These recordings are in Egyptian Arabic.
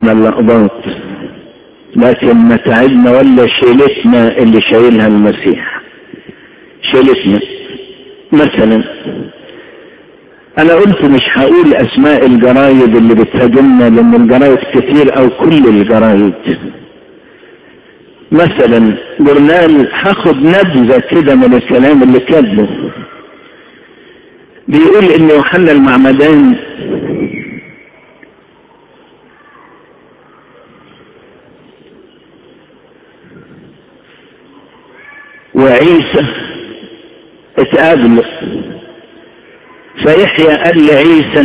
اللقطات لكن متاعبنا ولا شيلتنا اللي شايلها المسيح شيلتنا مثلا انا قلت مش هقول اسماء الجرايد اللي بتهاجمنا لان الجرايد كتير او كل الجرايد مثلا جورنال هاخد نبذة كده من الكلام اللي كاتبه بيقول ان يوحنا المعمدان وعيسى اتقابلوا فيحيى قال لعيسى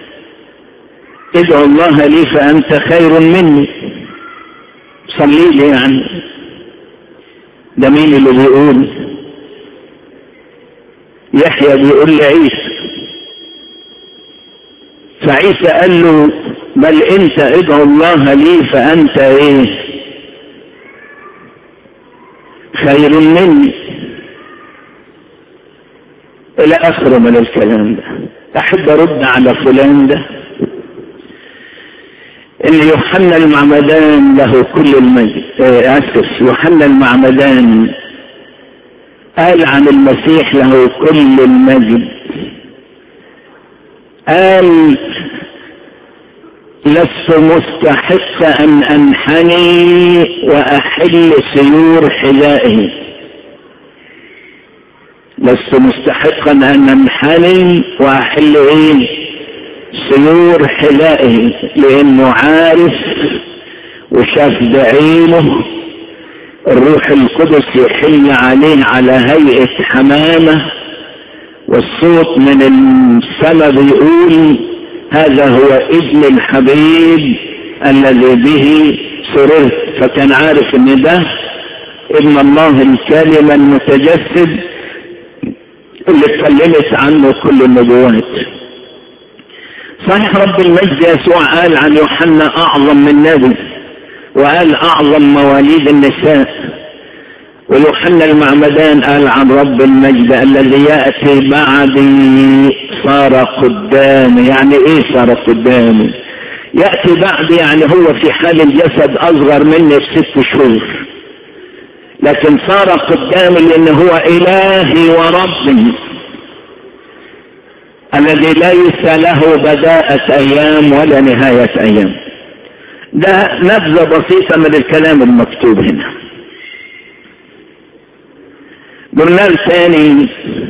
ادعو الله لي فانت خير مني صلي لي يعني ده مين اللي بيقول يحيى بيقول لعيسى فعيسى قال له بل انت ادعو الله لي فانت ايه خير مني الى اخره من الكلام ده احب ارد على فلان ده ان يوحنا المعمدان له كل المجد اسف يوحنا المعمدان قال عن المسيح له كل المجد قال لست مستحق ان انحني واحل سيور حذائه لست مستحقا ان انحني واحل ايه سيور حذائه لانه عارف وشاف بعينه الروح القدس يحل عليه على هيئة حمامة والصوت من السماء بيقول هذا هو ابن الحبيب الذي به سررت فكان عارف ان ده ابن الله الكلمة المتجسد اللي اتكلمت عنه كل النبوات صحيح رب المجد يسوع قال عن يوحنا اعظم من نبي وقال اعظم مواليد النساء ويوحنا المعمدان قال عن رب المجد الذي ياتي بعدي صار قدامي يعني ايه صار قدامي ياتي بعدي يعني هو في حال الجسد اصغر مني بست شهور لكن صار قدامي لان هو الهي وربي الذي ليس له بداءة ايام ولا نهاية ايام ده نبذة بسيطة من الكلام المكتوب هنا جورنال ثاني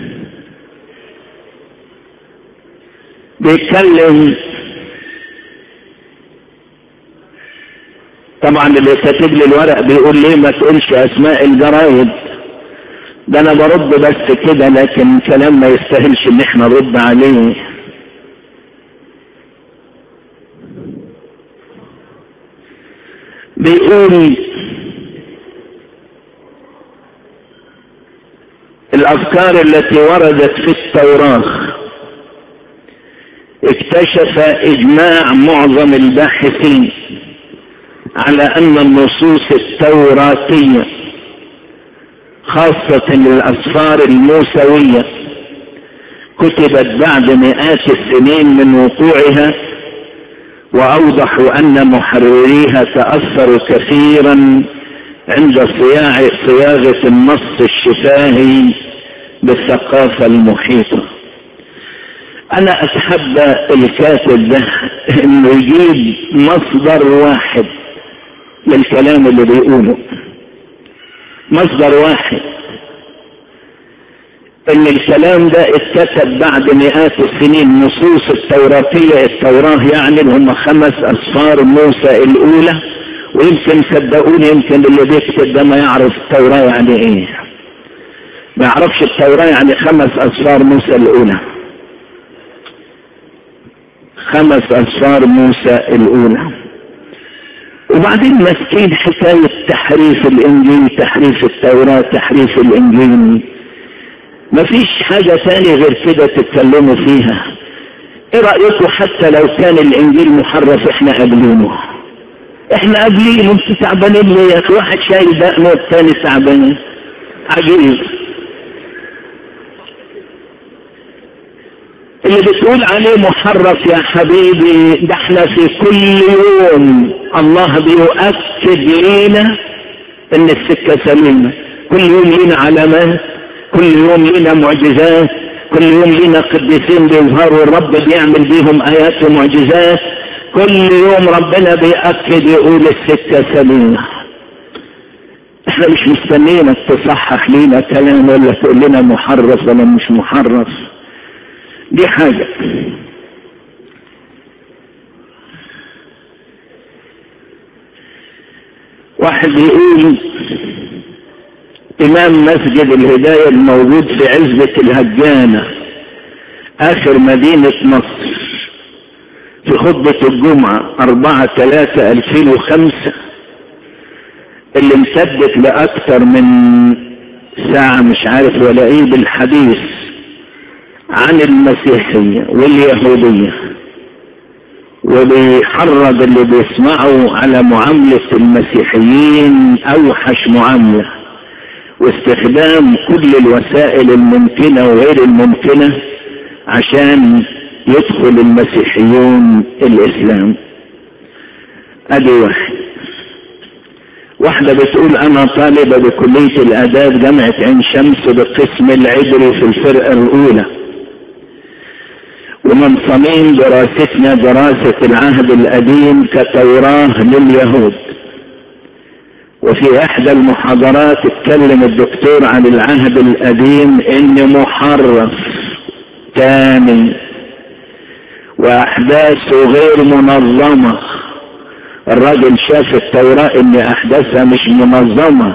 بيتكلم طبعا اللي كاتب لي الورق بيقول ليه ما تقولش اسماء الجرايد ده انا برد بس كده لكن كلام ما يستاهلش ان احنا نرد عليه بيقول الافكار التي وردت في التوراه اكتشف اجماع معظم الباحثين على ان النصوص التوراتيه خاصه الاسفار الموسويه كتبت بعد مئات السنين من وقوعها واوضحوا ان محرريها تاثروا كثيرا عند صياغه صياغه النص الشفاهي بالثقافه المحيطه انا اتحدى الكاتب ده انه يجيب مصدر واحد للكلام اللي بيقوله مصدر واحد ان الكلام ده اتكتب بعد مئات السنين نصوص التوراتية التوراة يعني هم خمس اصفار موسى الاولى ويمكن صدقوني يمكن اللي بيكتب ده ما يعرف التوراة يعني ايه ما يعرفش التوراة يعني خمس اصفار موسى الاولى خمس اصفار موسى الاولى وبعدين ماسكين حكاية تحريف الانجيل تحريف التوراة تحريف الانجيل مفيش حاجة تانية غير كده تتكلموا فيها ايه رأيكم حتى لو كان الانجيل محرف احنا قابلينه احنا قابلينه انتوا تعبانين ليه يا اخي واحد شايل دقنه والتاني تعبان عجيب اللي بتقول عليه محرف يا حبيبي ده احنا في كل يوم الله بيؤكد لينا ان السكة سليمة كل يوم لينا علامات كل يوم لينا معجزات كل يوم لينا قديسين بيظهروا الرب بيعمل بيهم ايات ومعجزات كل يوم ربنا بيأكد يقول السكة سليمة احنا مش مستنينك تصحح لينا كلام ولا تقول لنا محرف ولا مش محرف دي حاجة واحد يقول امام مسجد الهداية الموجود في عزبة الهجانة اخر مدينة مصر في خطبة الجمعة اربعة ثلاثة الفين وخمسة اللي امتدت لاكثر من ساعة مش عارف ولا ايه بالحديث عن المسيحية واليهودية وبيحرض اللي بيسمعوا على معاملة المسيحيين اوحش معاملة واستخدام كل الوسائل الممكنة وغير الممكنة عشان يدخل المسيحيون الاسلام ادي واحد واحدة بتقول انا طالبة بكلية الاداب جامعة عين شمس بالقسم العبري في الفرقة الاولى ومن صميم دراستنا دراسة العهد القديم كتوراة لليهود وفي احدى المحاضرات اتكلم الدكتور عن العهد القديم ان محرف تاني واحداثه غير منظمة الراجل شاف التوراة ان احداثها مش منظمة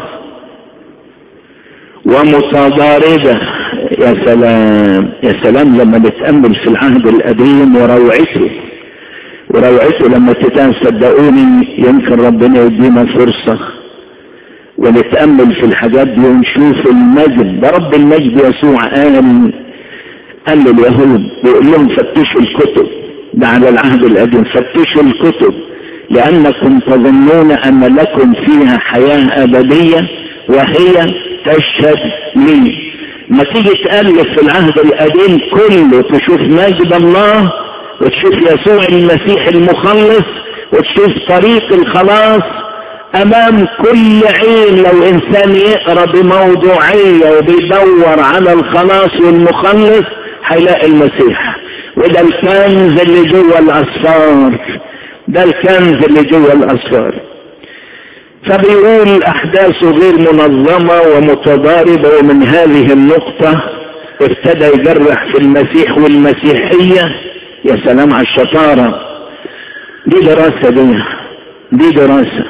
ومتضاربة يا سلام يا سلام لما نتأمل في العهد القديم وروعته وروعته لما تتان صدقوني يمكن ربنا يدينا فرصة ونتأمل في الحاجات دي ونشوف المجد ده رب المجد يسوع قال قال لليهود بيقول لهم فتشوا الكتب ده على العهد القديم فتشوا الكتب لأنكم تظنون أن لكم فيها حياة أبدية وهي تشهد لي ما تيجي تألف في العهد القديم كله تشوف مجد الله وتشوف يسوع المسيح المخلص وتشوف طريق الخلاص امام كل عين لو انسان يقرا بموضوعيه وبيدور على الخلاص والمخلص هيلاقي المسيح وده الكنز اللي جوه الاسفار ده الكنز اللي جوه الاسفار فبيقول احداثه غير منظمة ومتضاربة ومن هذه النقطة ابتدى يجرح في المسيح والمسيحية يا سلام على الشطارة دي دراسة دي دي دراسة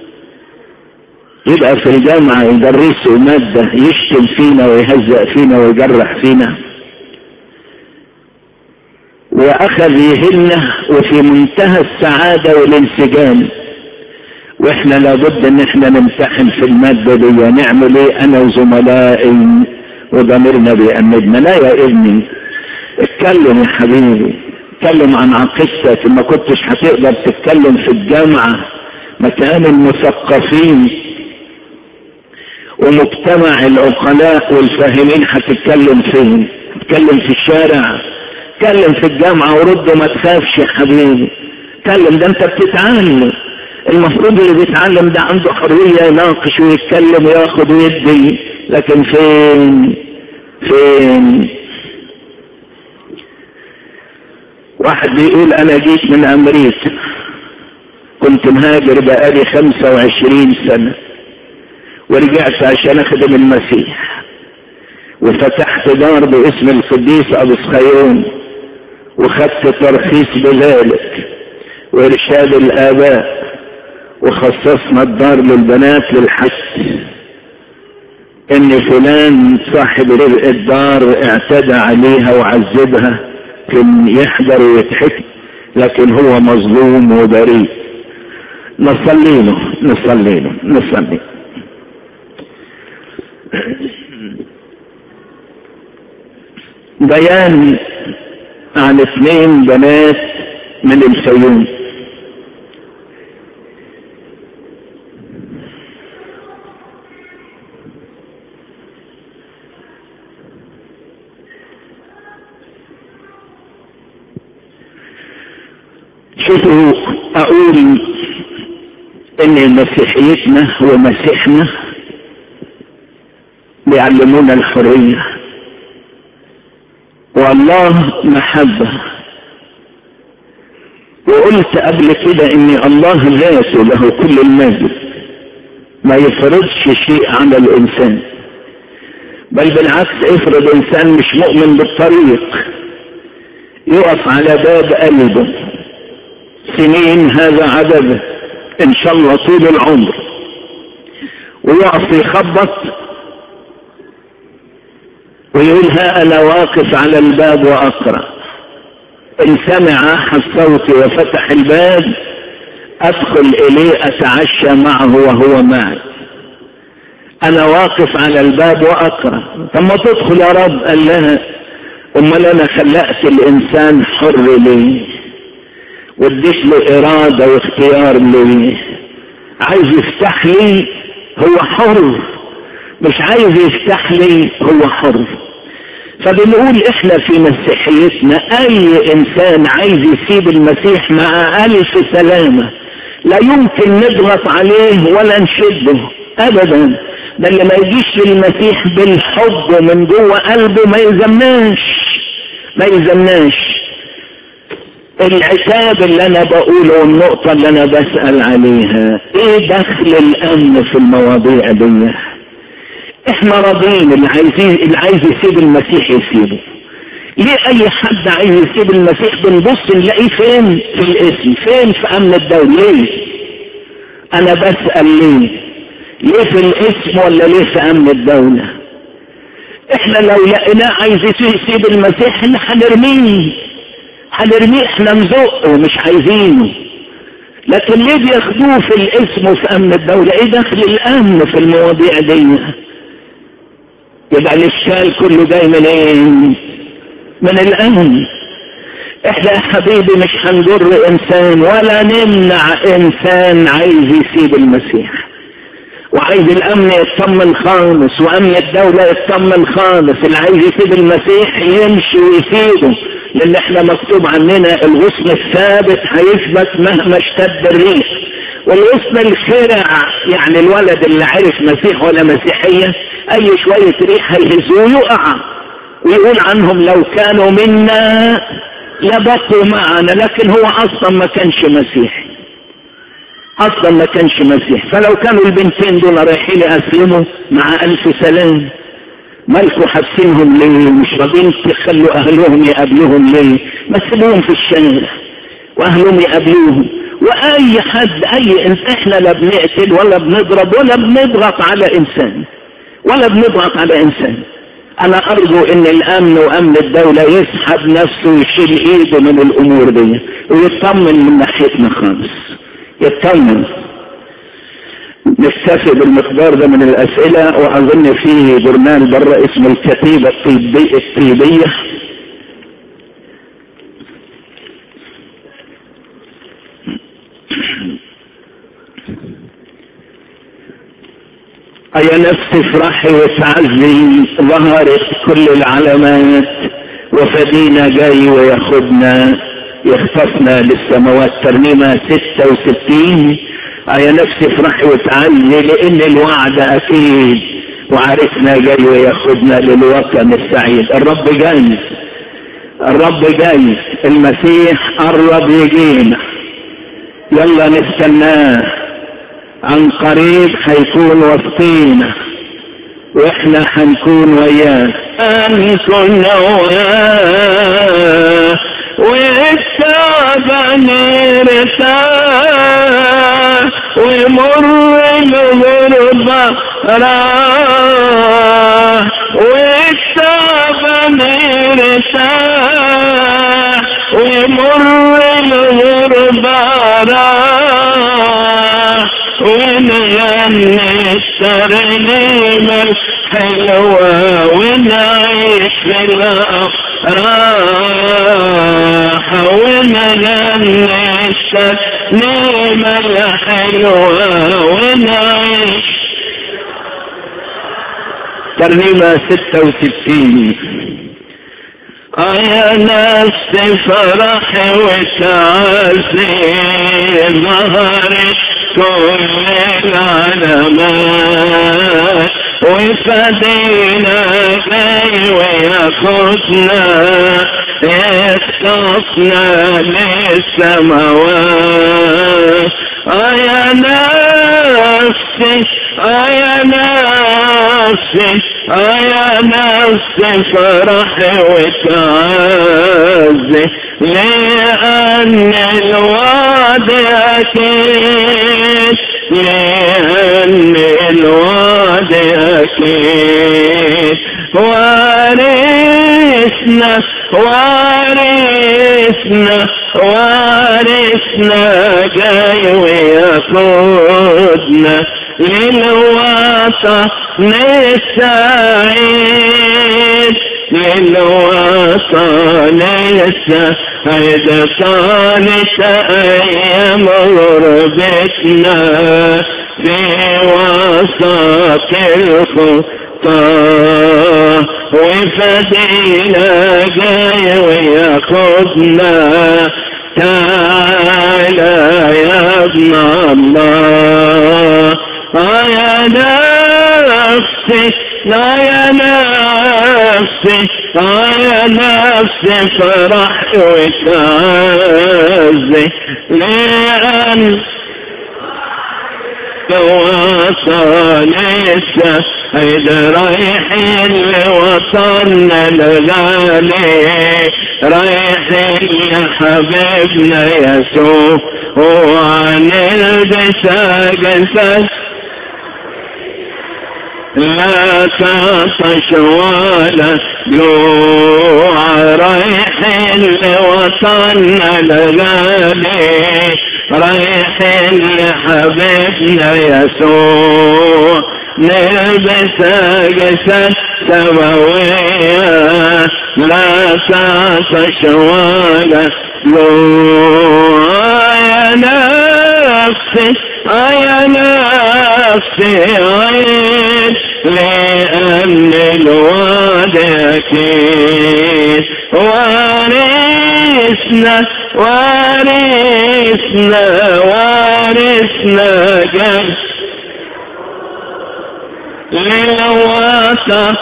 يبقى في الجامعة يدرسوا مادة يشتم فينا ويهزأ فينا ويجرح فينا واخذ يهلنا وفي منتهى السعادة والانسجام واحنا لابد ان احنا نمتحن في المادة دي نعمل ايه انا وزملائي وضميرنا بيأمدنا لا يا ابني اتكلم يا حبيبي اتكلم عن عقيدتك ما كنتش هتقدر تتكلم في الجامعة مكان المثقفين ومجتمع العقلاء والفاهمين هتتكلم فين اتكلم في الشارع اتكلم في الجامعة ورد ما تخافش يا حبيبي اتكلم ده انت بتتعلم المفروض اللي بيتعلم ده عنده حرية يناقش ويتكلم وياخد ويدي لكن فين فين واحد بيقول انا جيت من امريكا كنت مهاجر بقالي خمسة وعشرين سنة ورجعت عشان اخدم المسيح وفتحت دار باسم القديس ابو سخيون وخدت ترخيص بذلك وارشاد الاباء وخصصنا الدار للبنات للحج ان فلان صاحب الدار اعتدى عليها وعذبها كان يحضر ويتحكم لكن هو مظلوم وبريء نصلي له نصلي له نصلي بيان عن اثنين بنات من الفيوم شوفوا اقول ان مسيحيتنا ومسيحنا بيعلمونا الحرية والله محبة وقلت قبل كده ان الله ذاته له كل المجد ما يفرضش شيء على الانسان بل بالعكس افرض انسان مش مؤمن بالطريق يقف على باب قلبه سنين هذا عدده ان شاء الله طول العمر ويقف يخبط ويقول ها انا واقف على الباب واقرا ان سمع احد صوتي وفتح الباب ادخل اليه اتعشى معه وهو معي انا واقف على الباب واقرا ثم تدخل يا رب قال لها امال انا خلقت الانسان حر ليه واديت له اراده واختيار ليه عايز يفتح لي هو حر مش عايز يفتح لي هو حر فبنقول احنا في مسيحيتنا اي انسان عايز يسيب المسيح مع الف سلامة لا يمكن نضغط عليه ولا نشده ابدا ده اللي ما يجيش للمسيح بالحب من جوه قلبه ما يلزمناش ما يلزمناش العتاب اللي انا بقوله والنقطة اللي انا بسأل عليها ايه دخل الامن في المواضيع دي احنا راضيين اللي عايزين اللي عايز يسيب المسيح يسيبه ليه اي حد عايز يسيب المسيح بنبص نلاقيه فين في الاسم فين في امن الدولة ليه انا بسأل ليه ليه في الاسم ولا ليه في امن الدولة احنا لو لقيناه عايز يسيب المسيح احنا هنرميه هنرميه احنا نزقه مش عايزينه لكن ليه بياخدوه في الاسم وفي امن الدولة ايه دخل الامن في المواضيع دي يبقى الاشكال كله جاي من ايه من الامن احنا يا حبيبي مش هنجر انسان ولا نمنع انسان عايز يسيب المسيح وعايز الامن يطمن خالص وامن الدولة يطمن خالص اللي عايز يسيب المسيح يمشي ويسيبه لان احنا مكتوب عننا الغصن الثابت هيثبت مهما اشتد الريح والغصن الخرع يعني الولد اللي عرف مسيح ولا مسيحية اي شوية ريح هيهزوه يقع ويقول عنهم لو كانوا منا لبقوا معنا لكن هو اصلا ما كانش مسيحي اصلا ما كانش مسيح فلو كانوا البنتين دول رايحين يسلموا مع الف سلام مالكوا حابسينهم ليه مش راضيين تخلوا اهلهم يقابلوهم ليه ما تسيبوهم في الشارع واهلهم يقابلوهم واي حد اي انسان احنا لا بنقتل ولا بنضرب ولا بنضغط على انسان ولا بنضغط على انسان انا ارجو ان الامن وامن الدولة يسحب نفسه ويشيل ايده من الامور دي ويطمن من ناحيتنا خالص يطمن نكتفي بالمقدار ده من الاسئلة واظن في برنامج بره اسمه الكتيبة الطيبية, الطيبية يا نفس افرحي وتعزي ظهرت كل العلامات وفدينا جاي وياخدنا يخطفنا للسماوات ترنيمة ستة وستين يا نفس افرحي وتعزي لان الوعد اكيد وعرفنا جاي وياخدنا للوطن السعيد الرب جاي الرب جاي المسيح قرب يجينا يلا نستناه عن قريب هيكون وسطينا واحنا هنكون وياه هنكون وياه والتعب نرتاح ومر الغربة راح والتعب نرتاح ومر الغربة راح ونغني الترنيمة الحلوة ونعيش في الأفراح ونغني الترنيمة الحلوة ونعيش ترنيمة ستة وستين يا نفس فرح وتعزي ظهرت كل العلامات وفدينا جاي وياخدنا يختصنا للسماوات يا نفسي يا نفسي يا نفسي فرح وتعزي لأن الوعد أكيد لأن الوعد أكيد وارثنا وارثنا وارثنا جاي ويقودنا للوطن السعيد للوطن السعيد طالت أيام غربتنا في وسط الخطى وفدينا جاي وياخدنا تعالى يا ابن الله يا نفسي لا يا نفسي يا نفسي فرح وتعزي لأن وصل السعيد رايحين لوطننا الغالي رايحين يا حبيبنا يسوع وعن البساق لا تعطش ولا جوع رايحين لوطننا الغالي رايحين لحبيبنا يسوع نلبس جسد سماوية لا تعطش ولا جوع يا نفسي يا نفسي عين لأن الوعد أكيد وارثنا وارثنا وارثنا جنب للوطن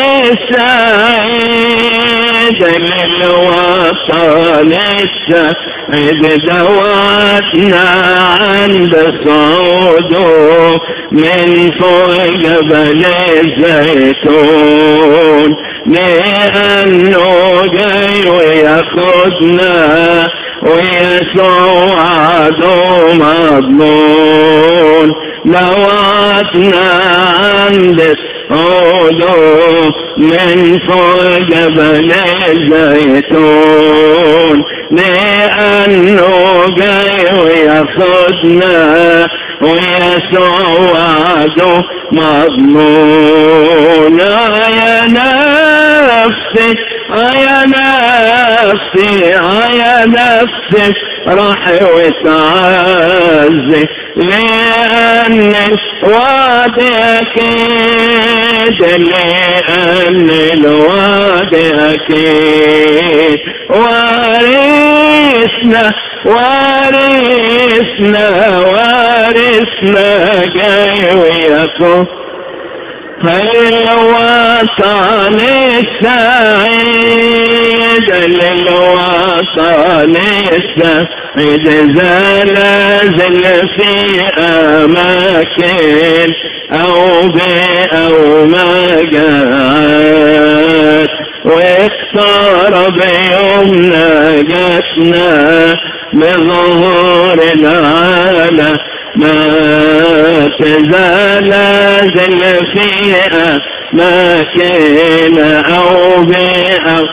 السعيد للوطن السعيد دواتنا عند صعوده من فوق جبل الزيتون لأنه جاي وياخدنا ويسوع عدو مضمون لواتنا عند صعوده من فوق جبل الزيتون لأنه جاي وياخدنا ويسوع وعده مضمون يا نفسي يا نفسي يا نفسي راح وتعزي لأن الوعد أكيد لأن الوعد أكيد وارثنا وارثنا وارثنا جاي وياكم فالوطن السعيد للوطن السعيد زلازل في أماكن أو بأو مجات واقترب يومنا جاتنا بظهور العالم ما تزلزل فيها ما كان أو بأو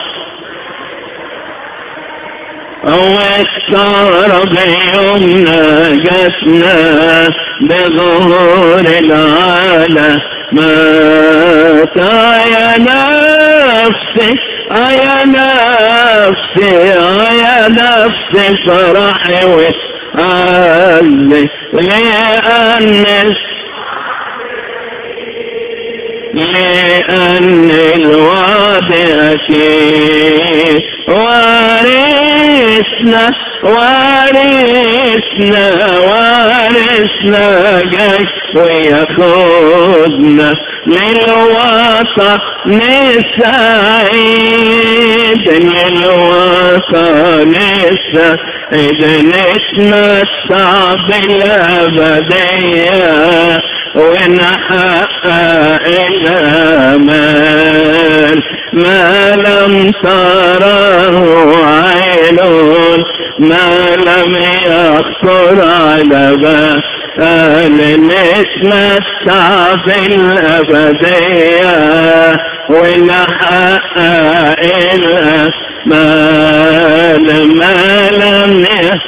أو اقترب يومنا جاتنا بظهور العالم مات يا نفسي يا نفسي يا نفسي فرحي وعلي لأن لأن الوعد أكيد وارثنا وارثنا وارثنا جاي وياخدنا للوطن السعيد للوطن السعيد نتمتع بالأبدية ونحقق الأمان ما لم تره عين ما لم يخطر على بال نتمتع بالأبدية ونحقق الأمان ما لم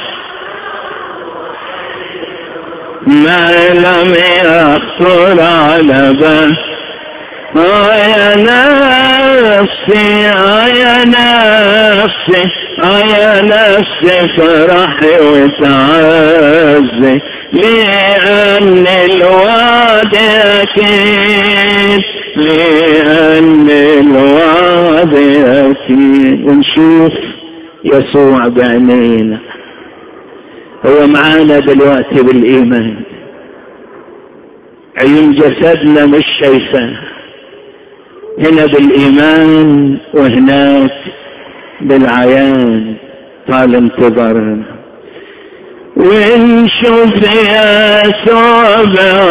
ما لم يخطر على بال يا نفسي يا نفسي يا نفسي فرحي وتعزي لأن الوعد أكيد لأن الوعد أكيد ونشوف يسوع بعينينا هو معانا دلوقتي بالإيمان عيون جسدنا مش شايفاه هنا بالإيمان وهناك بالعيان طال انتظارنا ونشوف يسوع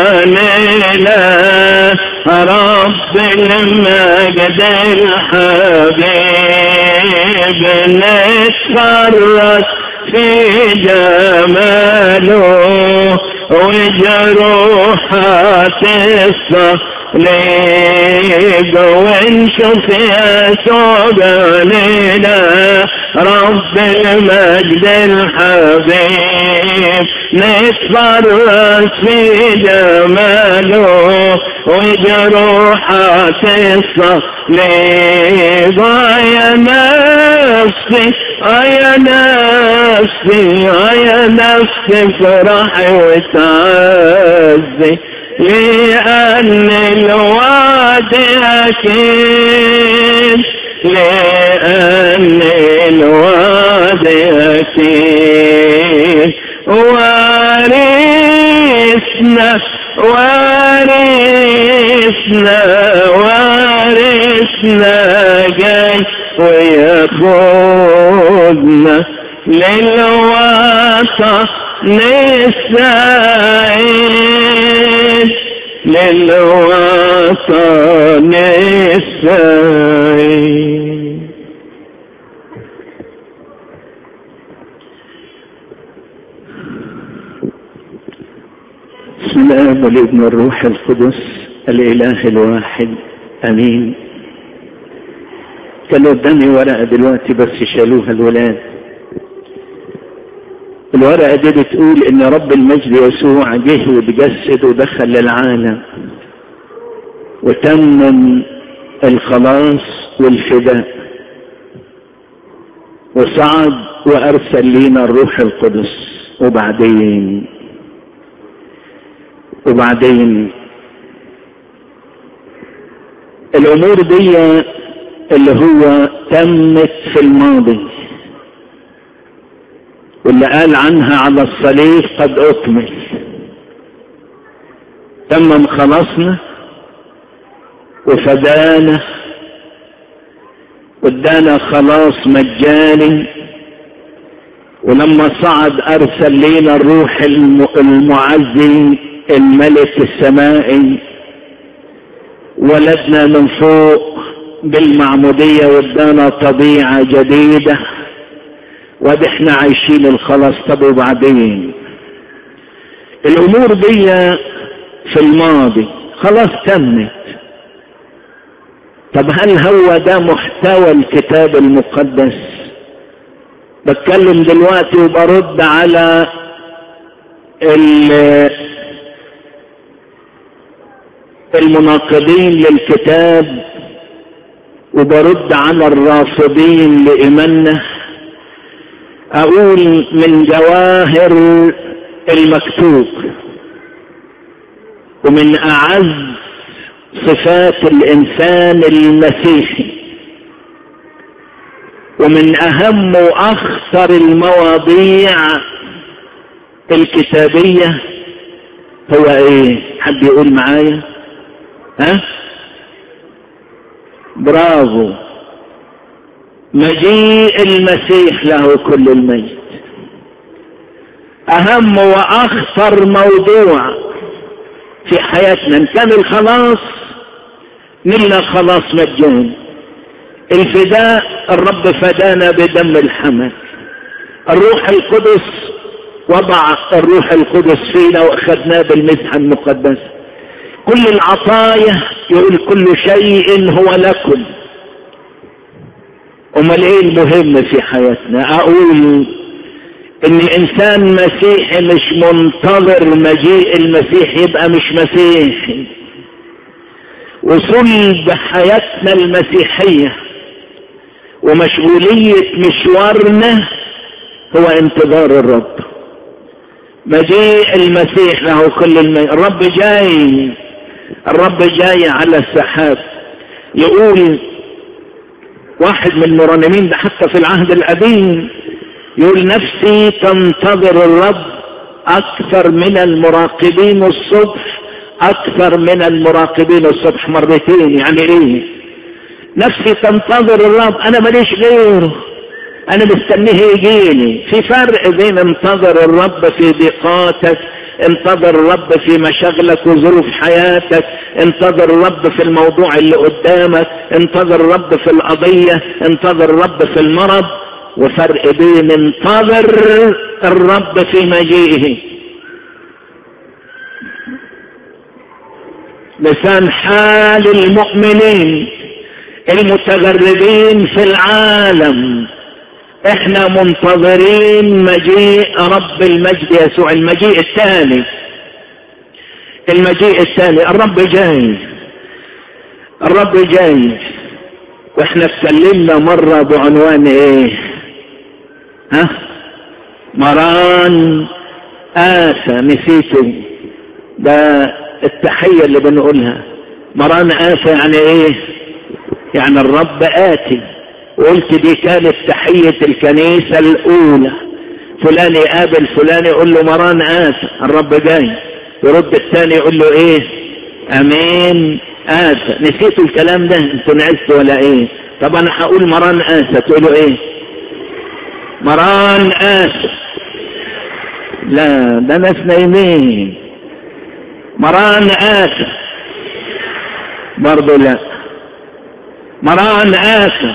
بعينينا رب المجد الحبيب نتفرج في جماله وجروحات الصليب ونشوف يسوع بعينينا رب المجد الحبيب نتفرج في جماله وجروحات الصليب يا نفسي يا نفسي يا نفسي فرحي وتعزي لأن الوعد أكيد لأن الوعد أكيد وارثنا وارثنا وارثنا جاي وياخدنا للوطن السعيد للوطن السعيد بسم الله والابن الروح القدس الاله الواحد امين كان قدامي ورقه دلوقتي بس شالوها الولاد الورقه دي بتقول ان رب المجد يسوع جه وتجسد ودخل للعالم وتمم الخلاص والفداء وصعد وارسل لينا الروح القدس وبعدين وبعدين الامور دي اللي هو تمت في الماضي واللي قال عنها على الصليب قد اكمل تمم خلاصنا وفدانا وادانا خلاص مجاني ولما صعد ارسل لينا الروح المعزي الملك السمائي ولدنا من فوق بالمعمودية وادانا طبيعة جديدة وادي احنا عايشين الخلاص طب وبعدين الامور دي في الماضي خلاص تمت طب هل هو ده محتوى الكتاب المقدس بتكلم دلوقتي وبرد على المناقضين للكتاب وبرد على الرافضين لإيماننا أقول من جواهر المكتوب ومن أعز صفات الانسان المسيحي ومن اهم واخطر المواضيع الكتابية هو ايه حد يقول معايا ها برافو مجيء المسيح له كل المجد اهم واخطر موضوع في حياتنا ان كان الخلاص منا خلاص مجان الفداء الرب فدانا بدم الحمل الروح القدس وضع الروح القدس فينا واخذناه بالمسحه المقدسه كل العطايا يقول كل شيء هو لكم امال ايه المهم في حياتنا اقول ان انسان مسيحي مش منتظر مجيء المسيح يبقى مش مسيحي وصلب حياتنا المسيحيه ومشغوليه مشوارنا هو انتظار الرب مجيء المسيح له كل الم... الرب جاي الرب جاي على السحاب يقول واحد من المرنمين ده حتى في العهد القديم يقول نفسي تنتظر الرب اكثر من المراقبين الصبح اكثر من المراقبين الصبح مرتين يعني ايه نفسي تنتظر الرب انا ماليش غيره انا مستنيه يجيني في فرق بين انتظر الرب في ضيقاتك انتظر الرب في مشاغلك وظروف حياتك انتظر الرب في الموضوع اللي قدامك انتظر الرب في القضية انتظر الرب في المرض وفرق بين انتظر الرب في مجيئه لسان حال المؤمنين المتغربين في العالم احنا منتظرين مجيء رب المجد يسوع المجيء الثاني المجيء الثاني الرب جاي الرب جاي واحنا اتكلمنا مرة بعنوان ايه ها مران آسى نسيته ده التحية اللي بنقولها مران آسى يعني ايه يعني الرب آتي قلت دي كانت تحية الكنيسة الأولى فلان يقابل فلان يقول له مران آسى الرب جاي يرد الثاني يقول له ايه امين آسى نسيتوا الكلام ده انتوا نعستوا ولا ايه طب انا هقول مران آسى تقولوا ايه مران آسى لا ده ناس نايمين مران آسى برضه لا مران آسى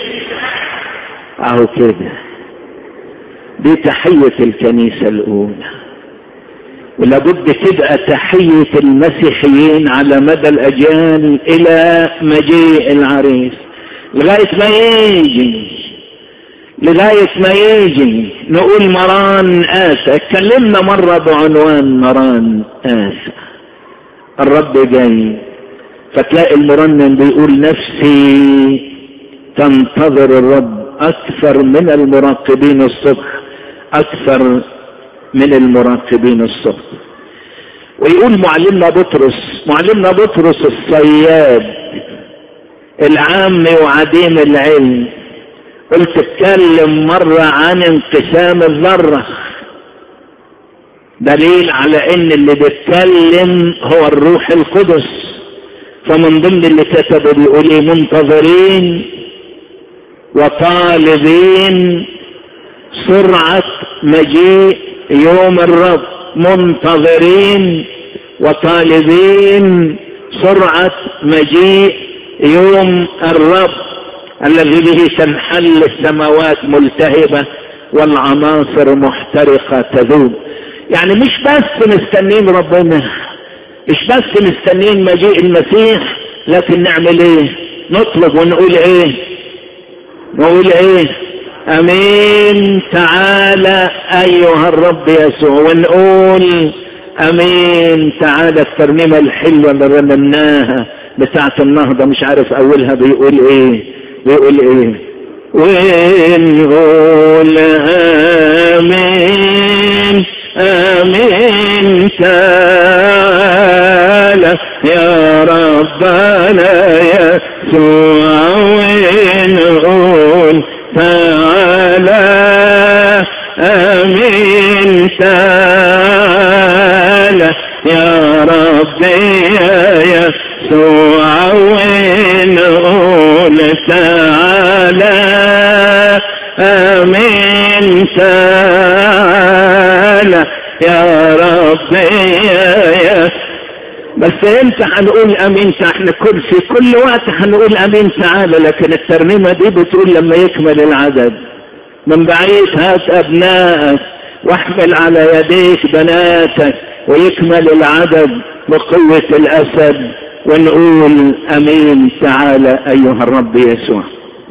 اهو كده دي تحية الكنيسة الأولى ولابد تبقى تحية المسيحيين على مدى الأجيال إلى مجيء العريس لغاية ما يجي لغاية ما يجي نقول مران آسى اتكلمنا مرة بعنوان مران آسى الرب جاي فتلاقي المرنم بيقول نفسي تنتظر الرب أكثر من المراقبين الصبح أكثر من المراقبين الصبح ويقول معلمنا بطرس معلمنا بطرس الصياد العام وعديم العلم قلت اتكلم مرة عن انقسام الذرة دليل على ان اللي بيتكلم هو الروح القدس فمن ضمن اللي كتبوا بيقول ايه منتظرين وطالبين سرعة مجيء يوم الرب منتظرين وطالبين سرعة مجيء يوم الرب الذي به تنحل السماوات ملتهبة والعناصر محترقة تذوب يعني مش بس مستنين ربنا مش بس مستنين مجيء المسيح لكن نعمل ايه نطلب ونقول ايه نقول ايه امين تعالى ايها الرب يسوع ونقول امين تعالى الترنيمه الحلوه اللي رنمناها بتاعه النهضه مش عارف اولها بيقول ايه بيقول ايه ونقول امين امين تعالى يا رب تعالى يسوع ونقول تعالى امين تعالى يا ربي يا يسوع ونقول تعالى امين تعالى يا ربي يا بس امتى هنقول امين احنا كل في كل وقت هنقول امين تعالى لكن الترنيمة دي بتقول لما يكمل العدد من بعيد هات ابنائك واحمل على يديك بناتك ويكمل العدد بقوة الاسد ونقول امين تعالى ايها الرب يسوع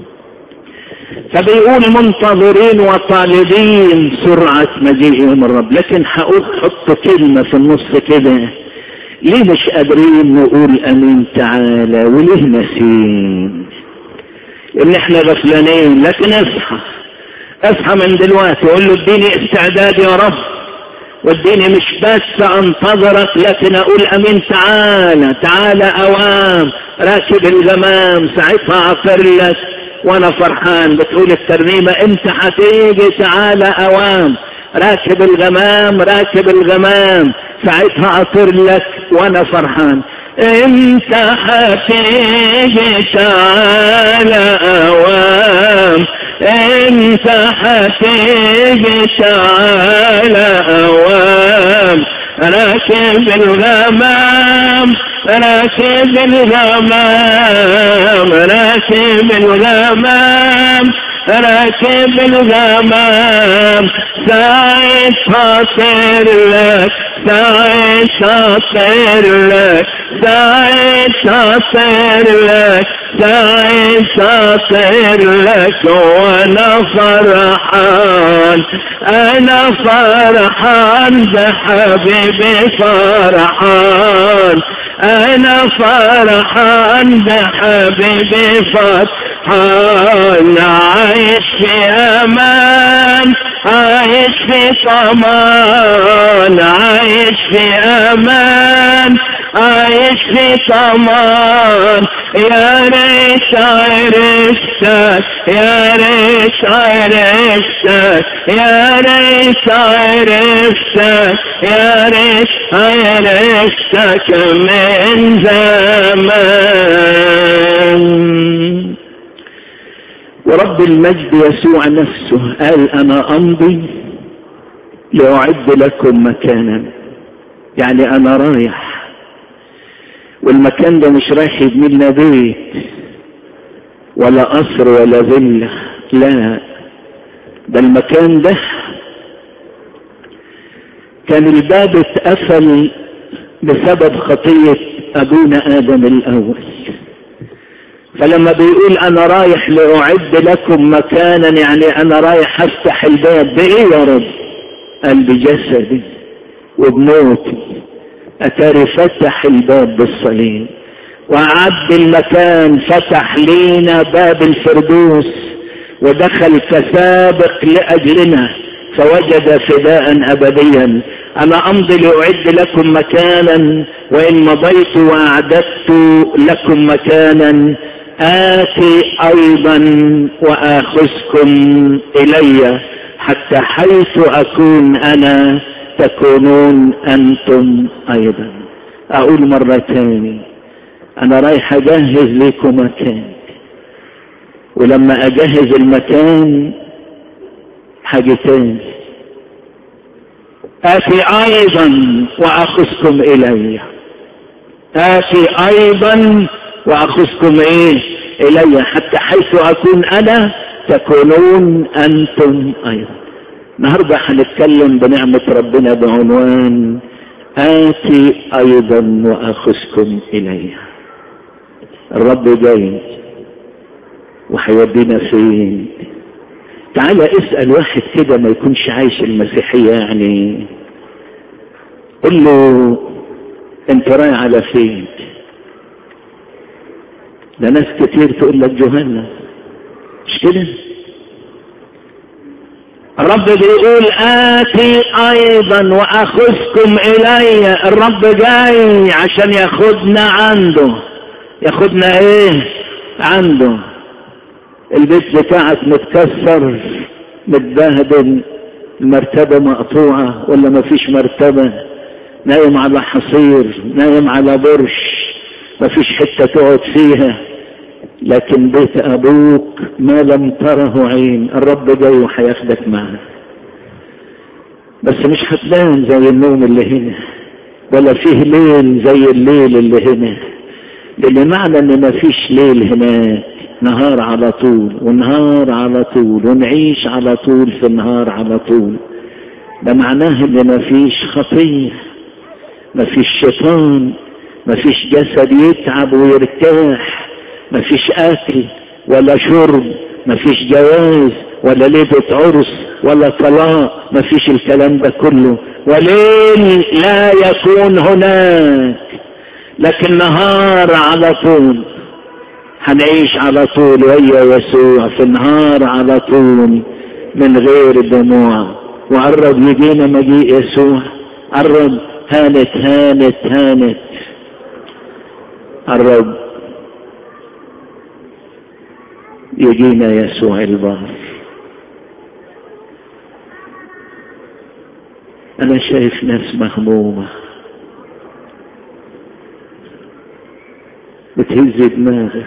فبيقول منتظرين وطالبين سرعة مجيئهم الرب لكن هقول حط كلمة في النص كده ليه مش قادرين نقول امين تعالى وليه ناسين ان احنا غفلانين لكن اصحى اصحى من دلوقتي قول له اديني استعداد يا رب واديني مش بس انتظرك لكن اقول امين تعالى تعالى اوام راكب الغمام ساعتها اغفر لك وانا فرحان بتقول الترنيمة انت هتيجي تعالى اوام راكب الغمام راكب الغمام ساعتها اطير لك وانا فرحان انت هتيجي تعالى اوام انت هتيجي تعالى اوام راكب الغمام راكب الغمام راكب الغمام راكب الغمام ساعد خاطر لك ساعد خاطر لك ساعد خاطر لك ساعد خاطر لك وانا فرحان انا فرحان بحبيبي فرحان انا فرحان بحبيبي فرحان عايش في امان عايش في طمان عايش في امان عايش في طمان يا ريت عرفتك يا ريت عرفتك يا ريت عرفتك يا ريت عرفتك من زمان ورب المجد يسوع نفسه قال انا امضي لاعد لكم مكانا يعني انا رايح والمكان ده مش رايح يبني لنا بيت ولا قصر ولا فيلا لا ده المكان ده كان الباب اتقفل بسبب خطية ابونا ادم الاول فلما بيقول انا رايح لاعد لكم مكانا يعني انا رايح افتح الباب بايه يا رب قال بجسدي وبموتي اتاري فتح الباب بالصليب وعد المكان فتح لينا باب الفردوس ودخل كسابق لاجلنا فوجد فداء ابديا انا امضي لاعد لكم مكانا وان مضيت واعددت لكم مكانا آتي أيضا وآخذكم إلي حتى حيث أكون أنا تكونون أنتم أيضا أقول مرة تاني أنا رايح أجهز لكم مكان ولما أجهز المكان حاجة تاني آتي أيضا وأخذكم إلي آتي أيضا وأخذكم إيه إلي حتى حيث أكون أنا تكونون أنتم أيضا النهاردة هنتكلم بنعمة ربنا بعنوان آتي أيضا وأخذكم إلي الرب جاي وهيودينا فين تعالى اسأل واحد كده ما يكونش عايش المسيحية يعني قل له انت رايح على فين ده ناس كتير تقول لك جهنم مش كده الرب بيقول آتي أيضا وأخذكم إلي الرب جاي عشان ياخدنا عنده ياخدنا ايه عنده البيت بتاعك متكسر متبهدل المرتبة مقطوعة ولا مفيش مرتبة نايم على حصير نايم على برش مفيش حتة تقعد فيها لكن بيت ابوك ما لم تره عين الرب جاي وهياخدك معاه بس مش هتبان زي النوم اللي هنا ولا فيه ليل زي الليل اللي هنا لان معنى ان مفيش ليل هناك نهار على طول ونهار على طول ونعيش على طول في النهار على طول ده معناه ان مفيش خطيه مفيش شيطان مفيش جسد يتعب ويرتاح مفيش اكل ولا شرب مفيش جواز ولا ليلة عرس ولا طلاق مفيش الكلام ده كله وليل لا يكون هناك لكن نهار على طول هنعيش على طول ويا يسوع في النهار على طول من غير دموع وقرب يجينا مجيء يسوع قرب هانت هانت هانت قرب يجينا يسوع البار انا شايف ناس مهمومة بتهز دماغك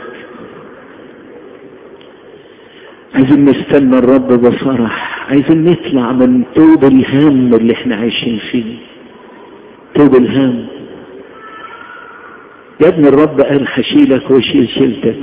عايزين نستنى الرب بفرح عايزين نطلع من طوب الهم اللي احنا عايشين فيه طوب الهم يا ابن الرب قال هشيلك ويشيل شيلتك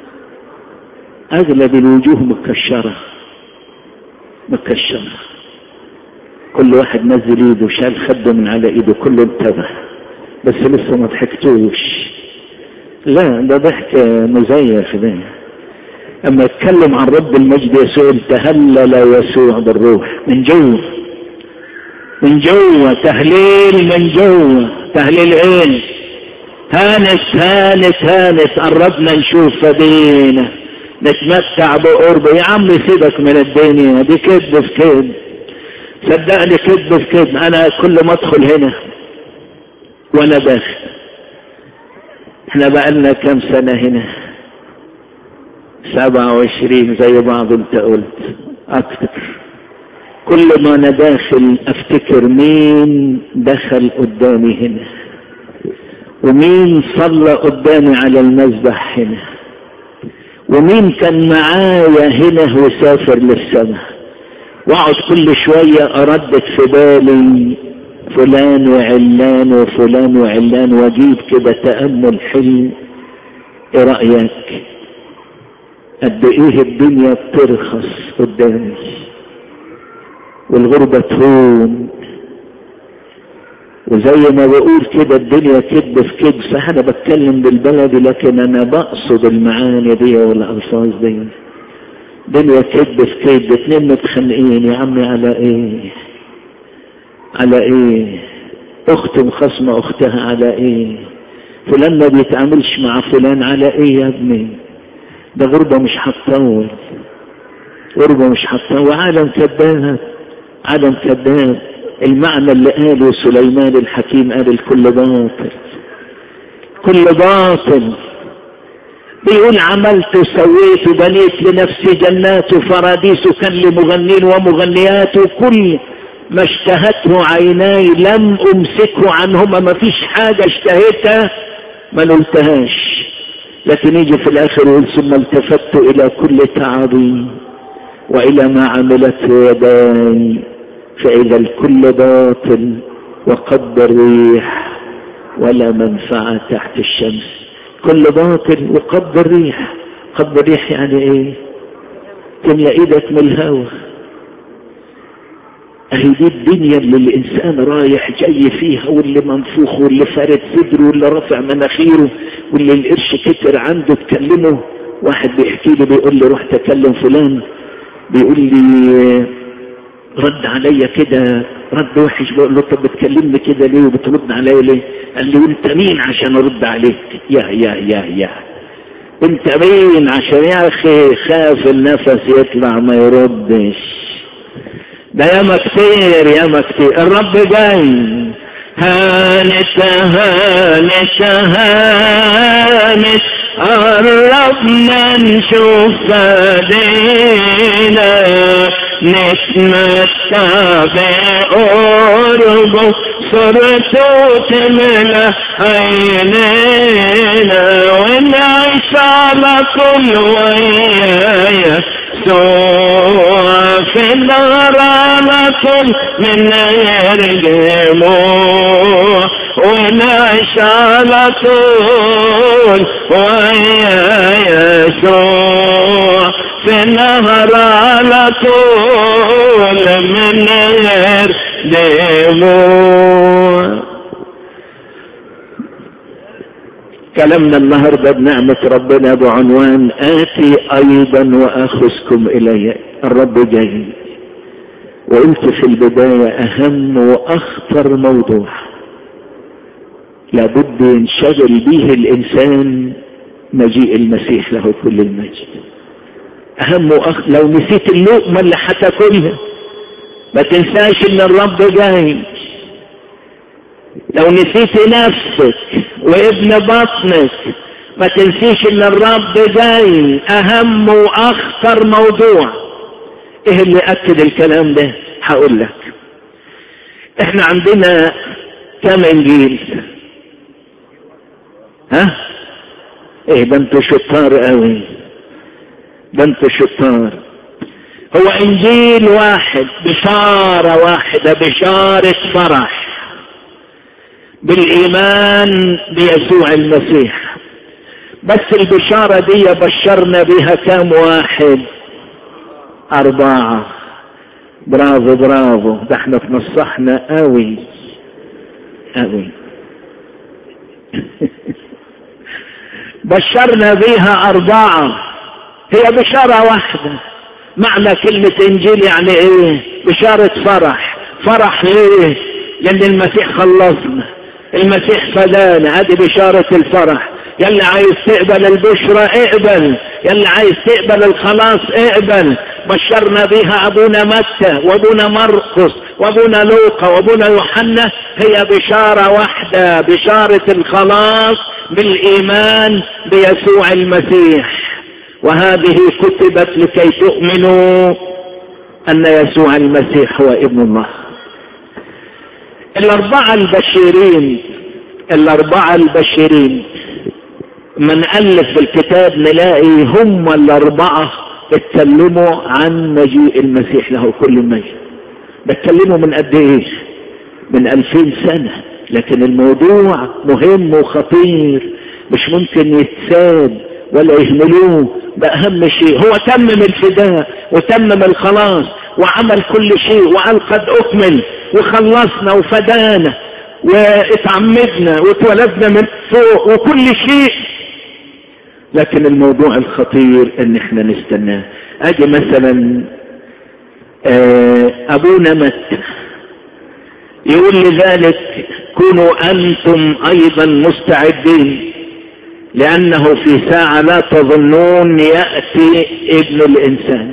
اغلب الوجوه مكشرة مكشرة كل واحد نزل ايده شال خده من على ايده كله انتبه بس لسه ما ضحكتوش لا ده ضحك مزيف ده اما اتكلم عن رب المجد يسوع تهلل يسوع بالروح من جوه من جوه تهليل من جوه تهليل ايه هانت هانت هانت قربنا نشوف فدينا نتمتع بقربه يا عم سيبك من الدنيا دي كذب في كذب صدقني كذب في كذب انا كل ما ادخل هنا وانا داخل احنا بقالنا كام سنة هنا سبعة وعشرين زي بعض انت قلت اكتر كل ما انا داخل افتكر مين دخل قدامي هنا ومين صلى قدامي على المذبح هنا ومين كان معايا هنا وسافر للسماء واقعد كل شوية اردد في بالي فلان وعلان وفلان وعلان واجيب كده تأمل حلو ايه رأيك قد ايه الدنيا بترخص قدامي والغربة تهون وزي ما بقول كده الدنيا كذب في كذب صح انا بتكلم بالبلدي لكن انا بقصد المعاني دي والالفاظ دي دنيا كذب في كذب اتنين متخانقين يا عمي على ايه على ايه اخت مخصمة اختها على ايه فلان ما بيتعاملش مع فلان على ايه يا ابني ده غربة مش هتطول غربة مش هتطول عالم كذاب عالم كذاب المعنى اللي قاله سليمان الحكيم قال الكل باطل كل باطل بيقول عملت وسويت وبنيت لنفسي جنات وفراديس وكان لي مغنين ومغنيات وكل ما اشتهته عيناي لم امسكه عنهما ما فيش حاجة اشتهيتها ما نلتهاش لكن يجي في الاخر يقول ثم التفت الى كل تعبي والى ما عملته يداي فاذا الكل باطل وقد الريح ولا منفعة تحت الشمس كل باطل وقد الريح قد الريح يعني ايه تملى ايدك من الهوى اهي دي الدنيا اللي الانسان رايح جاي فيها واللي منفوخ واللي فارد صدره واللي رافع مناخيره واللي القرش كتر عنده تكلمه واحد بيحكي لي بيقول لي روح تكلم فلان بيقول لي رد عليا كده رد وحش بقول له طب بتكلمني كده ليه وبترد عليا ليه قال لي وانت مين عشان ارد عليك يا يا يا يا انت مين عشان يا اخي خاف النفس يطلع ما يردش ده ياما كتير ياما كتير الرب جاي هانت هانت هانت قربنا نشوف فدينا نتمتع بقربه صرته تملى عينينا ونعيش على كل ويايا سوى في النار على كل من يرجموه ونعيش على طول ويا يسوع في النهر على طول من غير دموع كلامنا النهاردة بنعمة ربنا بعنوان آتي أيضا وأخذكم إلي الرب جاي وقلت في البداية أهم وأخطر موضوع لابد ينشغل به الإنسان مجيء المسيح له كل المجد أهم وأخ لو نسيت اللقمة اللي هتاكلها ما تنساش إن الرب جاي لو نسيت نفسك وابن بطنك ما تنسيش ان الرب جاي اهم واخطر موضوع ايه اللي اكد الكلام ده هقول لك احنا عندنا كم انجيل ها ايه ده انتوا شطار قوي ده انتوا شطار هو انجيل واحد بشارة واحدة بشارة فرح بالايمان بيسوع المسيح بس البشارة دي بشرنا بها كام واحد اربعة برافو برافو ده احنا تنصحنا قوي قوي بشرنا بيها اربعة هي بشارة واحدة معنى كلمة انجيل يعني ايه بشارة فرح فرح ليه لان المسيح خلصنا المسيح فدانا هذه بشارة الفرح يلي عايز تقبل البشرى اقبل يلي عايز تقبل الخلاص اقبل بشرنا بها ابونا متى وابونا مرقس وابونا لوقا وابونا يوحنا هي بشارة واحدة بشارة الخلاص بالايمان بيسوع المسيح وهذه كتبت لكي تؤمنوا ان يسوع المسيح هو ابن الله الاربعة البشيرين الاربعة البشيرين من الف الكتاب نلاقي هم الاربعة اتكلموا عن مجيء المسيح له كل المجد بتكلموا من قد ايه من الفين سنة لكن الموضوع مهم وخطير مش ممكن يتساب ولا يهملوه ده اهم شيء هو تمم الفداء وتمم الخلاص وعمل كل شيء وقال قد اكمل وخلصنا وفدانا واتعمدنا واتولدنا من فوق وكل شيء لكن الموضوع الخطير ان احنا نستناه اجي مثلا ابونا مت يقول لذلك كونوا انتم ايضا مستعدين لانه في ساعة لا تظنون يأتي ابن الانسان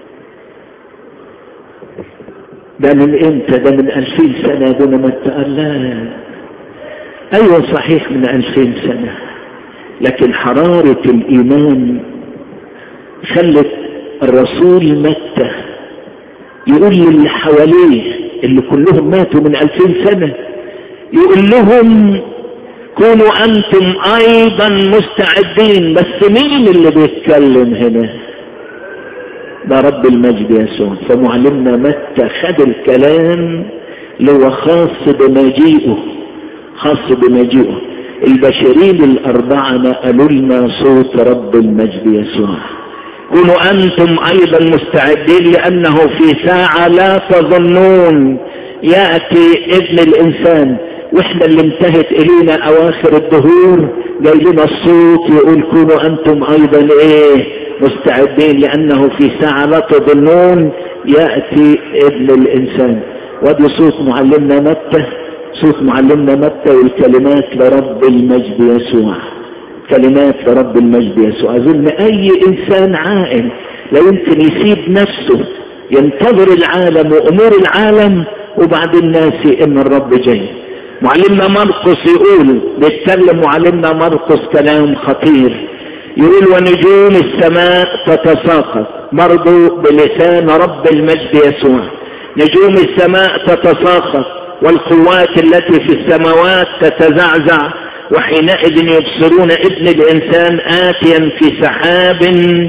ده من امتى ده من الفين سنة دون ما قال لا ايوه صحيح من الفين سنة لكن حرارة الايمان خلت الرسول متى يقول للي حواليه اللي كلهم ماتوا من الفين سنة يقول لهم كونوا انتم ايضا مستعدين بس مين اللي بيتكلم هنا ده رب المجد يسوع فمعلمنا متى خد الكلام اللي هو خاص بمجيئه خاص بمجيئه البشرين الأربعة نقلوا لنا صوت رب المجد يسوع كونوا أنتم أيضا مستعدين لأنه في ساعة لا تظنون يأتي ابن الإنسان واحنا اللي انتهت الينا اواخر الدهور جاي لنا الصوت يقول كونوا انتم ايضا ايه مستعدين لانه في ساعة لا تظنون يأتي ابن الانسان ودي صوت معلمنا متى صوت معلمنا متى والكلمات لرب المجد يسوع كلمات لرب المجد يسوع اظن اي انسان عاقل لا يمكن يسيب نفسه ينتظر العالم وامور العالم وبعدين ناسي ان الرب جاي معلمنا مرقس يقول بيتكلم معلمنا مرقس كلام خطير يقول ونجوم السماء تتساقط برضو بلسان رب المجد يسوع نجوم السماء تتساقط والقوات التي في السماوات تتزعزع وحينئذ يبصرون ابن الإنسان آتيا في سحاب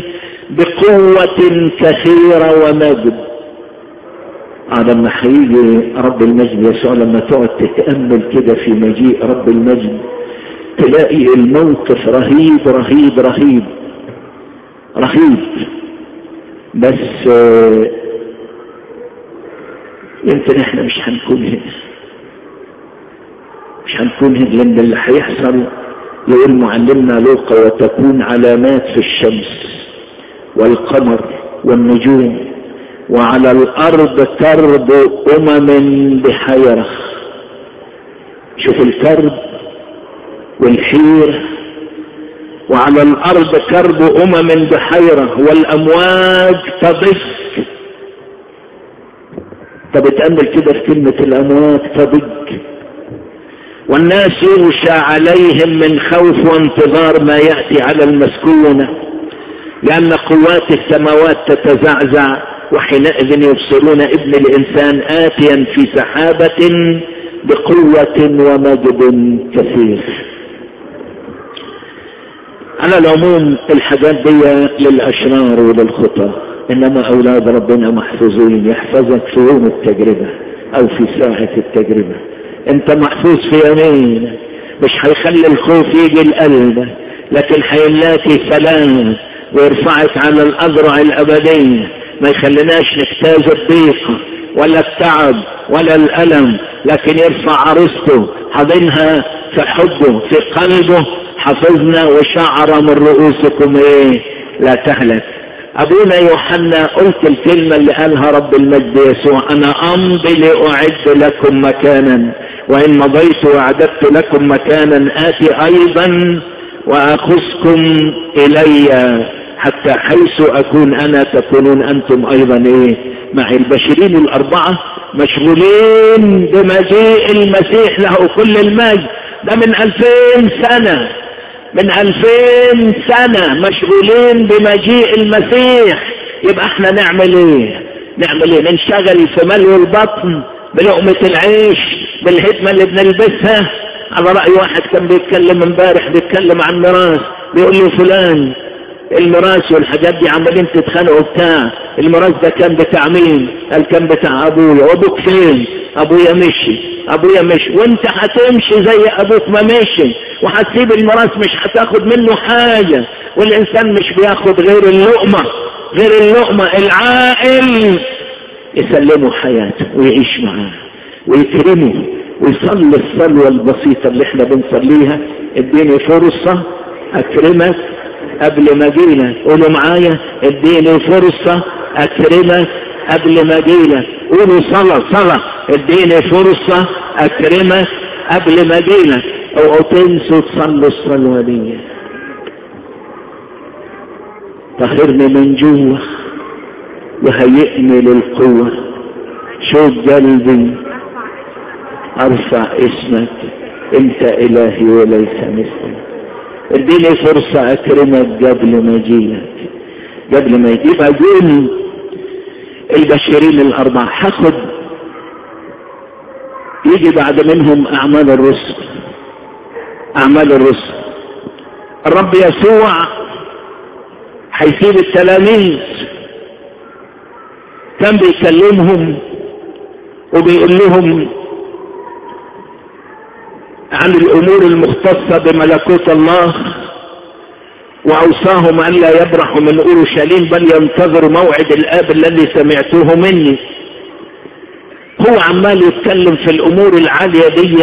بقوة كثيرة ومجد آه لما هيجي رب المجد يسوع لما تقعد تتأمل كده في مجيء رب المجد تلاقي الموقف رهيب رهيب رهيب رهيب بس يمكن احنا مش هنكون هنا مش هنكون هنا لان اللي هيحصل يقول معلمنا لوقا وتكون علامات في الشمس والقمر والنجوم وعلى الارض كرب امم بحيره شوف الكرب والحيره وعلى الارض كرب امم بحيره والامواج تضج طب اتامل كده في كلمه الامواج تضج والناس يغشى عليهم من خوف وانتظار ما ياتي على المسكونه لان قوات السماوات تتزعزع وحينئذ يبصرون ابن الانسان اتيا في سحابه بقوه ومجد كثير على العموم الحاجات دي للاشرار وللخطى انما اولاد ربنا محفوظين يحفظك في يوم التجربه او في ساعه التجربه انت محفوظ في يمين مش هيخلي الخوف يجي القلب لكن هيلاقي سلام ويرفعك على الاذرع الابديه ما يخليناش نجتاز الضيق ولا التعب ولا الالم لكن يرفع عروسته حاضنها في حبه في قلبه حفظنا وشعر من رؤوسكم ايه لا تهلك ابونا يوحنا قلت الكلمه اللي قالها رب المجد يسوع انا امضي لاعد لكم مكانا وان مضيت واعددت لكم مكانا اتي ايضا واخذكم الي حتى حيث اكون انا تكونون انتم ايضا ايه مع البشرين الاربعه مشغولين بمجيء المسيح له كل المجد ده من الفين سنه من الفين سنة مشغولين بمجيء المسيح يبقى احنا نعمل ايه نعمل ايه ننشغل في ملو البطن بلقمة العيش بالهدمة اللي بنلبسها على رأي واحد كان بيتكلم امبارح بيتكلم عن ميراث بيقول له فلان الميراث والحاجات دي عمالين تتخانقوا بتاع الميراث ده كان بتاع مين قال كان بتاع ابويا وابوك فين ابويا مشي ابويا مشي وانت هتمشي زي ابوك ما مشي وهتسيب الميراث مش هتاخد منه حاجة والانسان مش بياخد غير اللقمة غير اللقمة العاقل يسلمه حياته ويعيش معاه ويكرمه ويصلي الصلوة البسيطة اللي احنا بنصليها اديني فرصة اكرمك قبل ما اجيلك قولوا معايا اديني فرصة اكرمك قبل ما اجيلك قولوا صلاة صلاة اديني فرصة اكرمك قبل ما اجيلك اوعوا تنسوا تصلوا الصلوة دي طهرني من جوه وهيئني للقوة شوف قلبي ارفع اسمك انت الهي وليس مثلك اديني فرصة اكرمك قبل ما اجيلك قبل ما يجي يبقى دول البشرين الاربعة هاخد يجي بعد منهم اعمال الرسل اعمال الرسل الرب يسوع هيسيب التلاميذ كان بيكلمهم وبيقول لهم عن الامور المختصه بملكوت الله واوصاهم ان لا يبرحوا من اورشليم بل ينتظروا موعد الاب الذي سمعتوه مني هو عمال يتكلم في الامور العاليه دي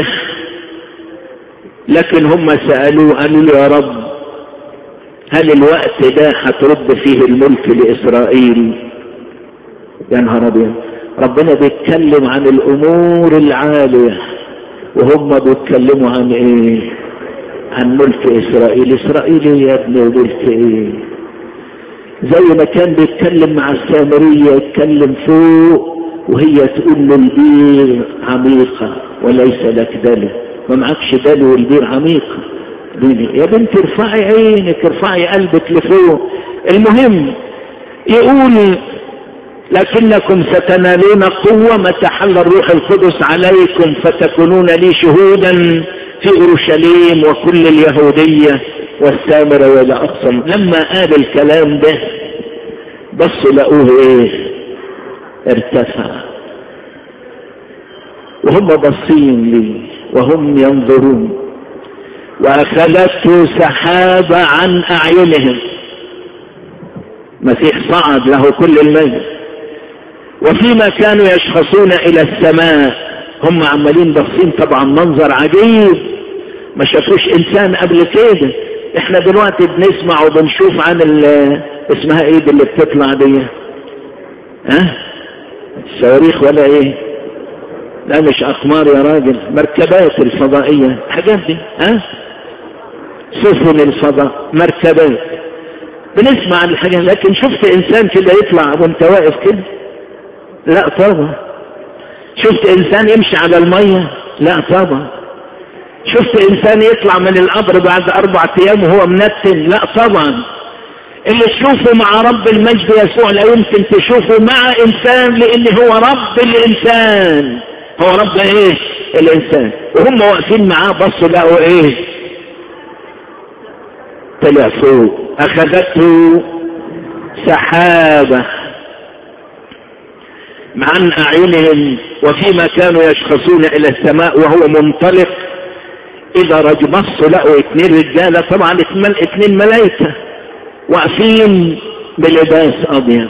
لكن هم سالوه قالوا له يا رب هل الوقت ده هترد فيه الملك لاسرائيل يا نهار ابيض ربنا بيتكلم عن الامور العاليه وهم بيتكلموا عن ايه عن ملك اسرائيل اسرائيل يا ابني وملك ايه زي ما كان بيتكلم مع السامرية يتكلم فوق وهي تقول له البير عميقة وليس لك دلو ما معكش دلو والبير عميقة ديني يا بنت ارفعي عينك ارفعي قلبك لفوق المهم يقول لكنكم ستنالون قوة متى حل الروح القدس عليكم فتكونون لي شهودا في أورشليم وكل اليهودية والسامرة وإلى أقصى لما قال الكلام ده بصوا لقوه ايه ارتفع وهم باصين لي وهم ينظرون واخذته سحابة عن اعينهم مسيح صعد له كل المجد وفيما كانوا يشخصون الى السماء هم عمالين باصين طبعا منظر عجيب ما شافوش انسان قبل كده احنا دلوقتي بنسمع وبنشوف عن اسمها ايه دي اللي بتطلع دي ها الصواريخ ولا ايه لا مش اقمار يا راجل مركبات الفضائية الحاجات دي ها سفن الفضاء مركبات بنسمع عن الحاجات لكن شفت انسان كده يطلع وانت واقف كده لا طبعا شفت انسان يمشي على المية لا طبعا شفت انسان يطلع من القبر بعد اربع ايام وهو منتن لا طبعا اللي تشوفه مع رب المجد يسوع لا يمكن تشوفه مع انسان لان هو رب الانسان هو رب ايه الانسان وهم واقفين معاه بصوا لقوا ايه طلع فوق اخذته سحابة عن اعينهم وفيما كانوا يشخصون الى السماء وهو منطلق اذا رجل بصوا لقوا اتنين رجالة طبعا اتنين ملايكة واقفين بلباس ابيض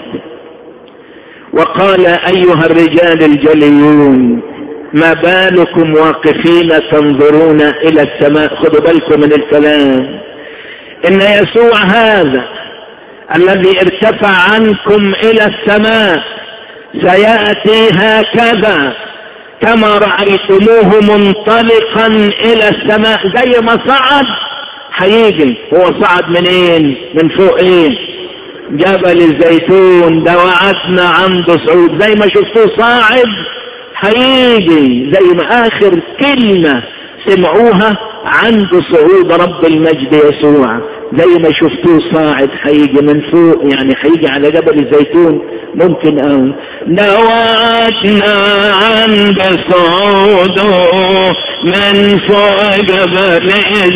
وقال ايها الرجال الجليون ما بالكم واقفين تنظرون الى السماء خذوا بالكم من الكلام ان يسوع هذا الذي ارتفع عنكم الى السماء سياتي هكذا كما رايتموه منطلقا الى السماء زي ما صعد هيجي هو صعد منين من فوق ايه جبل الزيتون ده وعدنا عنده صعود زي ما شفتوه صاعد هيجي زي ما اخر كلمة سمعوها عند صعود رب المجد يسوع زي ما شفتوه صاعد هيجي من فوق يعني هيجي على جبل الزيتون ممكن او نوعدنا عند صعوده من فوق جبل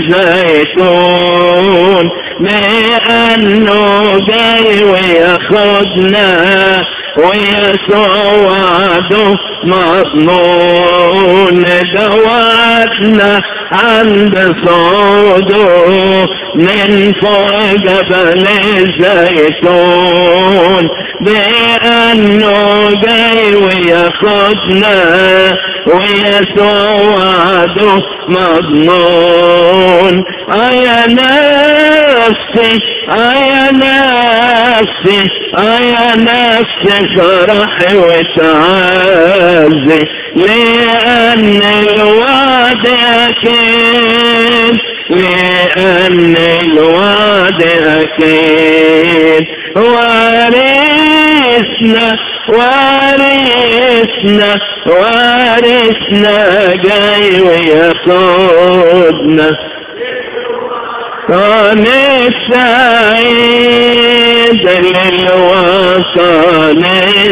الزيتون لأنه جاي وياخدنا ويسوع وعده مضمون دواتنا عند صعوده من فوق جبل الزيتون بأنه جاي وياخدنا ويسوع وعده مضمون يا نفسي يا نفسي يا نفسي فرحي وتعزي لأن الوعد أكيد لأن الوعد أكيد وارثنا وارثنا وارثنا جاي وياخدنا كان السعيد للوطن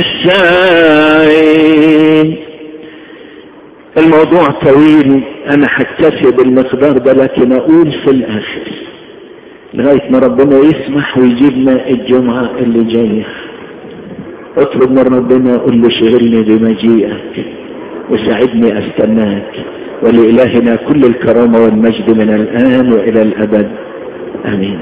السعيد الموضوع طويل انا هكتفي بالمقدار ده لكن اقول في الاخر لغاية ما ربنا يسمح ويجيبنا الجمعة اللي جاية اطلب من ربنا قل له شغلني بمجيئك وساعدني استناك ولإلهنا كل الكرامة والمجد من الآن وإلى الأبد آمين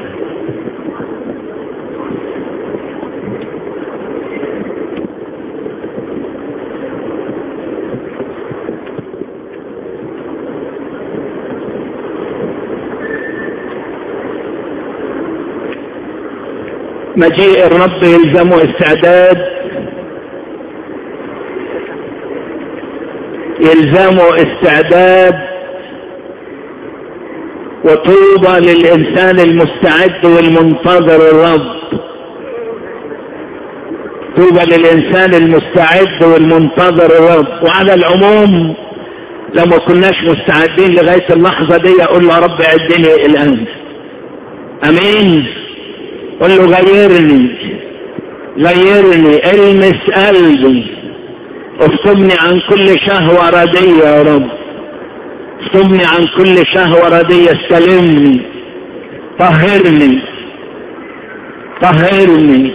مجيء الرب يلزمه استعداد يلزمه استعداد وطوبى للإنسان المستعد والمنتظر الرب طوبى للإنسان المستعد والمنتظر الرب وعلى العموم لو ما كناش مستعدين لغاية اللحظة دي اقول له رب عدني الان امين قل له غيرني غيرني المس قلبي افتمني عن كل شهوة ردية يا رب افتمني عن كل شهوة ردية استلمني طهرني طهرني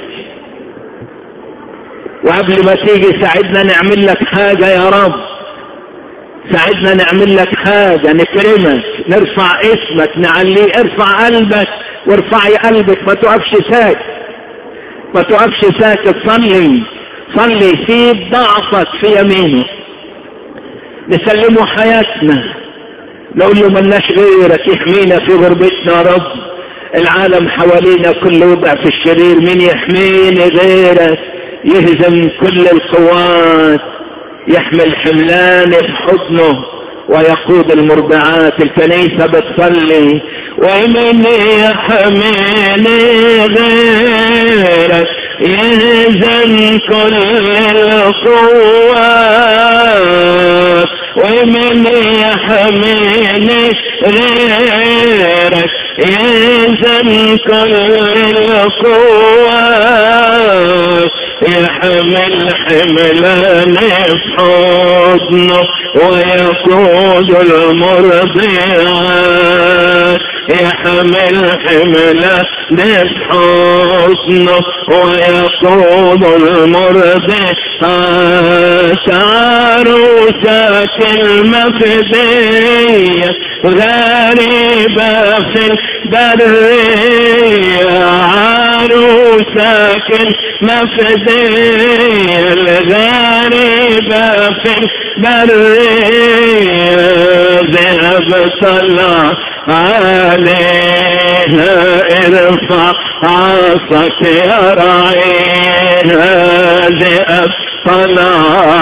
وقبل ما تيجي ساعدنا نعمل لك حاجة يا رب ساعدنا نعمل لك حاجة نكرمك نرفع اسمك نعليه ارفع قلبك وارفعي قلبك ما تقفش ساكت ما تقفش ساكت صلي صلي سيب ضعفك في يمينه نسلمه حياتنا نقول له ملناش غيرك يحمينا في غربتنا يا رب العالم حوالينا كله وضع في الشرير مين يحميني غيرك يهزم كل القوات يحمل حملان في حضنه ويقود المرضعات الكنيسة بتصلي ومن يحميني غيرك يهزم كل القوات ومن يحميني غيرك يهزم كل القوات يحمل حملان في حضنه ويقود المرضعات يحمل حملان في حضنه ويقود المرضعات عروسة المفدية غريبة في البرية عروسة المفدية الغريبة في البرية ذهب طلع عليها ارفع عصك يا رعيها ذهب طلع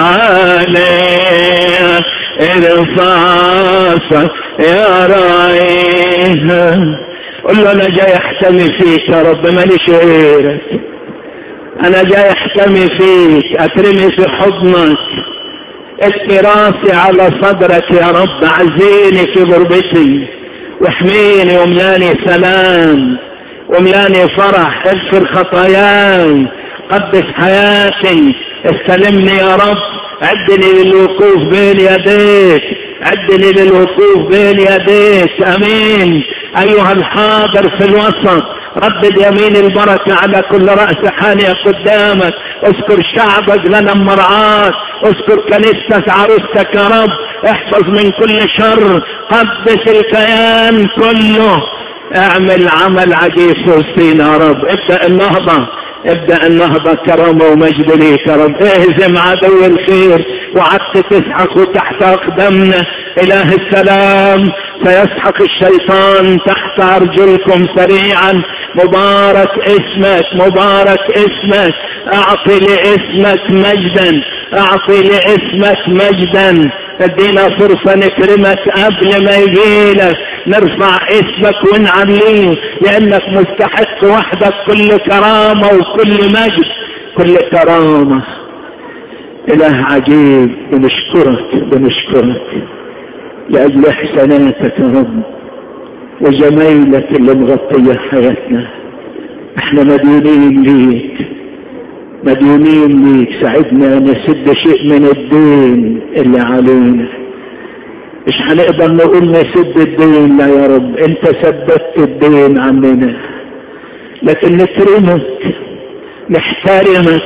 عليها ارفع عصك يا رعيها قل له انا جاي احتمي فيك يا رب ماليش غيرك انا جاي احتمي فيك اترمي في حضنك اتقي راسي على صدرك يا رب عزيني في غربتي واحميني وملاني سلام وملاني فرح اغفر خطاياي قدس حياتي استلمني يا رب عدني للوقوف بين يديك عدني للوقوف بين يديك امين ايها الحاضر في الوسط ردد يمين البركة على كل رأس حانية قدامك اذكر شعبك لنا مرعاك اذكر كنيستك عروستك يا رب احفظ من كل شر قدس الكيان كله اعمل عمل عجيب في وسطينا يا رب ابدأ النهضة ابدأ النهضة كرامة ومجد ليك يا رب اهزم عدو الخير وعدت تسحق تحت اقدامنا اله السلام سيسحق الشيطان تحت ارجلكم سريعا مبارك اسمك مبارك اسمك اعطي لاسمك مجدا اعطي لاسمك مجدا ادينا فرصة نكرمك قبل ما يجيلك نرفع اسمك ونعليه لانك مستحق وحدك كل كرامة وكل مجد كل كرامة اله عجيب بنشكرك بنشكرك لاجل احساناتك يا رب وجمايلك اللي مغطية حياتنا احنا مديونين ليك مديونين ليك ساعدنا نسد شيء من الدين اللي علينا مش هنقدر نقول نسد الدين لا يا رب انت سددت الدين عننا لكن نكرمك نحترمك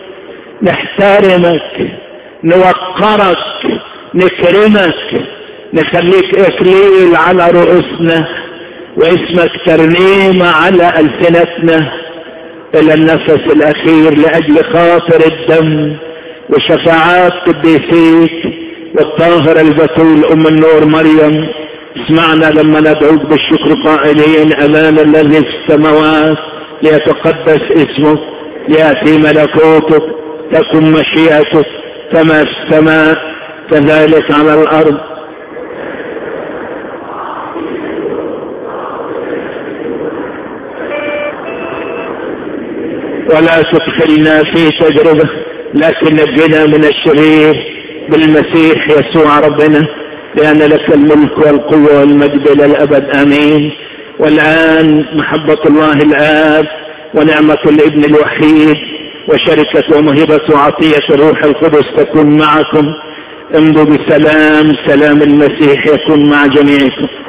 نحترمك نوقرك نكرمك نخليك اكليل على رؤوسنا واسمك ترنيمة على ألسنتنا إلى النفس الأخير لأجل خاطر الدم وشفاعات قديسيك والطاهر البتول أم النور مريم اسمعنا لما ندعوك بالشكر قائلين أمان الذي في السماوات ليتقدس اسمك ليأتي ملكوتك تكن مشيئتك كما في السماء كذلك على الأرض ولا تدخلنا في تجربة لكن نجنا من الشرير بالمسيح يسوع ربنا لأن لك الملك والقوة والمجد إلى الأبد آمين والآن محبة الله الآب ونعمة الابن الوحيد وشركة ومهبة وعطية الروح القدس تكون معكم امضوا بسلام سلام المسيح يكون مع جميعكم